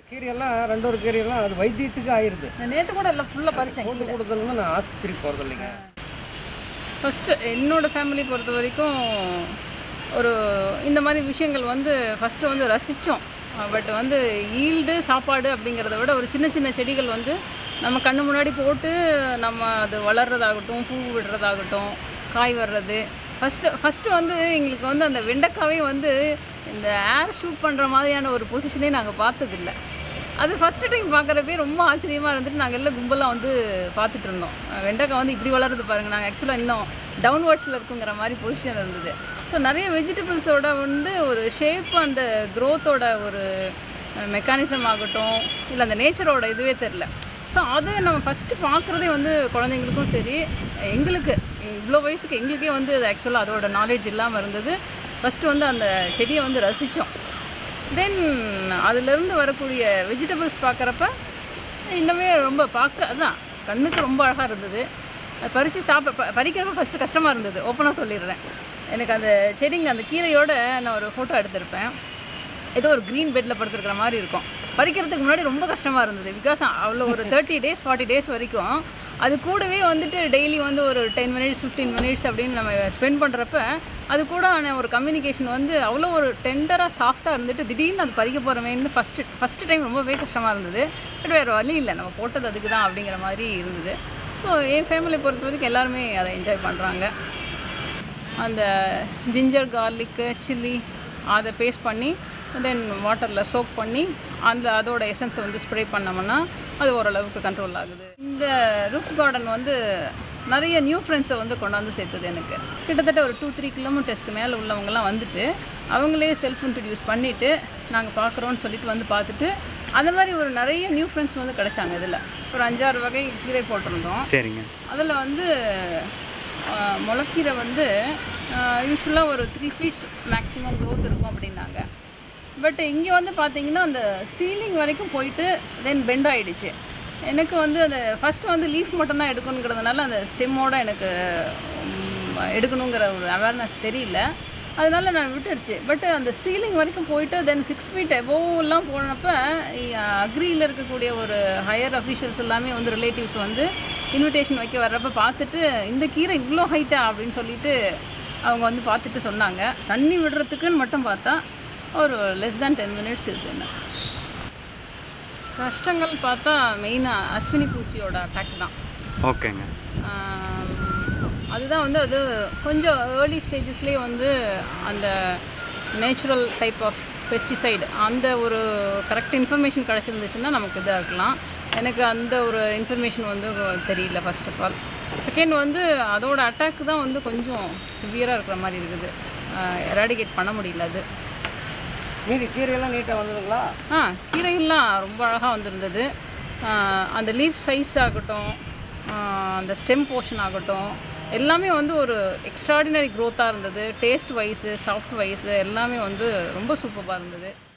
கீரையெல்லாம் ரெண்டு ஒரு கீரையெல்லாம் அது வைத்தியத்துக்கு ஆயிடுது நேற்று கூட எல்லாம் ஃபுல்லாக பறிச்சேன் போட்டு கொடுத்தோம்னா நான் ஆஸ்பத்திரி போகிறது இல்லைங்க ஃபஸ்ட்டு என்னோடய ஃபேமிலி பொறுத்த வரைக்கும் ஒரு இந்த மாதிரி விஷயங்கள் வந்து ஃபஸ்ட்டு வந்து ரசித்தோம் பட் வந்து ஈல்டு சாப்பாடு அப்படிங்கிறத விட ஒரு சின்ன சின்ன செடிகள் வந்து நம்ம கண்ணு முன்னாடி போட்டு நம்ம அது வளர்கிறதாகட்டும் பூ விடுறதாகட்டும் காய் வர்றது ஃபஸ்ட்டு ஃபஸ்ட்டு வந்து எங்களுக்கு வந்து அந்த வெண்டைக்காவே வந்து இந்த ஏர் ஷூட் பண்ணுற மாதிரியான ஒரு பொசிஷனே நாங்கள் பார்த்ததில்ல அது ஃபஸ்ட்டு டைம் பார்க்குறப்பே ரொம்ப ஆச்சரியமாக இருந்துட்டு நாங்கள் எல்லாம் கும்பலாக வந்து பார்த்துட்டு இருந்தோம் அஹ் வெண்டைக்காய் வந்து இப்படி வளருது பாருங்கள் நாங்கள் ஆக்சுவலாக இன்னும் டவுன்வர்ட்ஸில் இருக்குங்கிற மாதிரி பொசிஷன் இருந்தது ஸோ நிறைய வெஜிடபிள்ஸோட வந்து ஒரு ஷேப் அந்த க்ரோத்தோட ஒரு மெக்கானிசம் ஆகட்டும் இல்லை அந்த நேச்சரோட இதுவே தெரில ஸோ அதை நம்ம ஃபஸ்ட்டு பார்க்குறதே வந்து குழந்தைங்களுக்கும் சரி எங்களுக்கு இவ்வளோ வயசுக்கு எங்களுக்கே வந்து அது ஆக்சுவலாக அதோட நாலேஜ் இல்லாமல் இருந்தது ஃபஸ்ட்டு வந்து அந்த செடியை வந்து ரசித்தோம் தென் அதுலேருந்து வரக்கூடிய வெஜிடபிள்ஸ் பார்க்குறப்ப இன்னுமே ரொம்ப பார்க்க அதான் கண்ணுக்கு ரொம்ப அழகாக இருந்தது அது பறித்து சாப்பிட ப பறிக்கிறப்ப ஃபஸ்ட்டு கஷ்டமாக இருந்தது ஓப்பனாக சொல்லிடுறேன் எனக்கு அந்த செடிங்க அந்த கீரையோட நான் ஒரு ஃபோட்டோ எடுத்திருப்பேன் ஏதோ ஒரு க்ரீன் பெட்டில் படுத்துருக்கிற மாதிரி இருக்கும் பறிக்கிறதுக்கு முன்னாடி ரொம்ப கஷ்டமாக இருந்தது பிகாஸ் அவ்வளோ ஒரு தேர்ட்டி டேஸ் ஃபார்ட்டி டேஸ் வரைக்கும் அது கூடவே வந்துட்டு டெய்லி வந்து ஒரு டென் மினிட்ஸ் ஃபிஃப்டீன் மினிட்ஸ் அப்படின்னு நம்ம ஸ்பெண்ட் பண்ணுறப்ப அது கூட ஆன ஒரு கம்யூனிகேஷன் வந்து அவ்வளோ ஒரு டெண்டராக சாஃப்டாக இருந்துட்டு திடீர்னு அது பறிக்க போகிறவன்னு ஃபஸ்ட்டு ஃபஸ்ட்டு டைம் ரொம்பவே கஷ்டமாக இருந்தது பட் வேறு வழி இல்லை நம்ம போட்டது அதுக்கு தான் அப்படிங்கிற மாதிரி இருந்தது ஸோ என் ஃபேமிலியை பொறுத்த வரைக்கும் எல்லாருமே அதை என்ஜாய் பண்ணுறாங்க அந்த ஜிஞ்சர் கார்லிக்கு சில்லி அதை பேஸ்ட் பண்ணி தென் வாட்டரில் சோக் பண்ணி அந்த அதோட எசன்ஸை வந்து ஸ்ப்ரே பண்ணோம்னா அது ஓரளவுக்கு கண்ட்ரோல் ஆகுது இந்த ரூஃப் கார்டன் வந்து நிறைய நியூ ஃப்ரெண்ட்ஸை வந்து கொண்டாந்து சேர்த்தது எனக்கு கிட்டத்தட்ட ஒரு டூ த்ரீ கிலோமீட்டர்ஸ்க்கு மேலே உள்ளவங்கலாம் வந்துட்டு அவங்களே செல்ஃப் இன்ட்ரடியூஸ் பண்ணிவிட்டு நாங்கள் பார்க்குறோன்னு சொல்லிட்டு வந்து பார்த்துட்டு அந்த மாதிரி ஒரு நிறைய நியூ ஃப்ரெண்ட்ஸ் வந்து கிடைச்சாங்க இதில் ஒரு அஞ்சாறு வகை கீரை போட்டிருந்தோம் சரிங்க அதில் வந்து ஆஹ், முளக்கீரை வந்து யூஸ்வலாக ஒரு த்ரீ ஃபீட்ஸ் மேக்ஸிமம் growth இருக்கும் அப்படின்னாங்க பட் இங்கே வந்து பார்த்தீங்கன்னா அந்த சீலிங் வரைக்கும் போயிட்டு தென் பெண்ட் ஆயிடுச்சு எனக்கு வந்து அந்த ஃபஸ்ட்டு வந்து லீஃப் மட்டும்தான் எடுக்கணுங்கிறதுனால அந்த ஸ்டெம்மோட எனக்கு ம், எடுக்கணுங்கிற ஒரு அவேர்னஸ் தெரியல அதனால நான் விட்டுடுச்சு பட் அந்த சீலிங் வரைக்கும் போயிட்டு தென் சிக்ஸ் ஃபீட் எல்லாம் போனப்போ அக்ரியில் இருக்கக்கூடிய ஒரு ஹையர் அஃபிஷியல்ஸ் எல்லாமே வந்து ரிலேட்டிவ்ஸ் வந்து இன்விடேஷன் வைக்க வர்றப்ப பார்த்துட்டு இந்த கீரை இவ்வளோ ஹைட்டா அப்படின்னு சொல்லிட்டு அவங்க வந்து பார்த்துட்டு சொன்னாங்க தண்ணி விடுறதுக்குன்னு மட்டும் பார்த்தா ஒரு less than ten minutes is என்ன கஷ்டங்கள் பார்த்தா மெயினாக அஸ்வினி பூச்சியோட அட்டாக் தான் ஓகேங்க ஆம், அதுதான் வந்து அது கொஞ்சம் ஏர்லி ஸ்டேஜஸ்லேயே வந்து அந்த நேச்சுரல் டைப் ஆஃப் பெஸ்டிசைடு அந்த ஒரு கரெக்ட் இன்ஃபர்மேஷன் கிடச்சிருந்துச்சுன்னா நமக்கு இதாக இருக்கலாம் எனக்கு அந்த ஒரு இன்ஃபர்மேஷன் வந்து தெரியல ஃபர்ஸ்ட் ஆஃப் ஆல் செகண்ட் வந்து அதோட அட்டாக் தான் வந்து கொஞ்சம் சிவியராக இருக்கிற மாதிரி இருக்குது எராடிகேட் பண்ண முடியல அது மீதி கீரையெல்லாம் நீட்டாக வந்ததுங்களா ஆ கீரைகள்லாம் ரொம்ப அழகாக வந்திருந்தது ஆ, அந்த லீஃப் சைஸ் ஆகட்டும் ஆ, அந்த ஸ்டெம் போர்ஷன் ஆகட்டும் எல்லாமே வந்து ஒரு எக்ஸ்ட்ராடினரி க்ரோத்தாக இருந்தது டேஸ்ட் வைஸு சாஃப்ட் வைஸு எல்லாமே வந்து ரொம்ப சூப்பராக இருந்தது